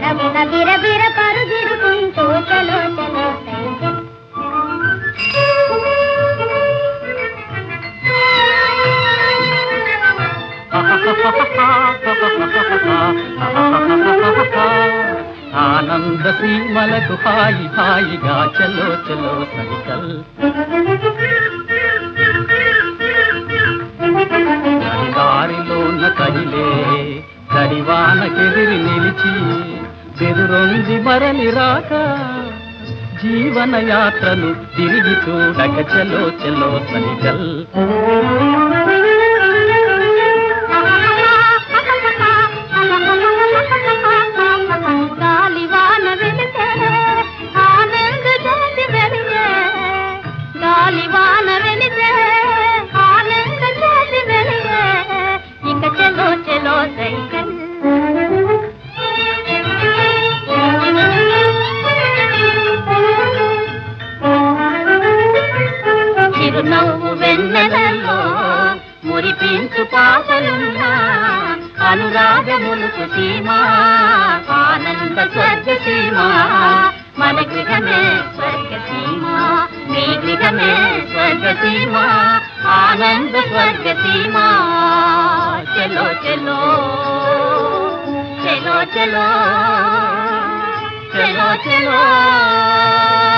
పరుగున బిరబిర పరుగిడుకుంటూ చలో చలో సైకిల్ ఆనంద సీమలకు హాయి హాయిగా చలో చలో సైకల్ దారిలోన కదిలే కడివానకెదిరి నిలిచి బెదురొంది మరలి రాక జీవన యాత్రను తిరిగి చూడక చలో చలో సైకల్ గాలివాన వెళితే ఆనంద జ్యోతి వెలిగే గాలివాన వెళితే ఆనంద జ్యోతి వెలిగే ఇక చలో చలో సైకిల్ చిరునవ్వు వెన్నెలలో మురిపించు పాపలున్నా అనురాగములకు సీమా ఆనంద స్వర్గ సీమా మన గృహమే స్వర్గ సీమా మీ గృహమే స్వర్గ సీమా ఆనంద స్వర్గ సీమా చలో చలో చలో చలో చలో చలో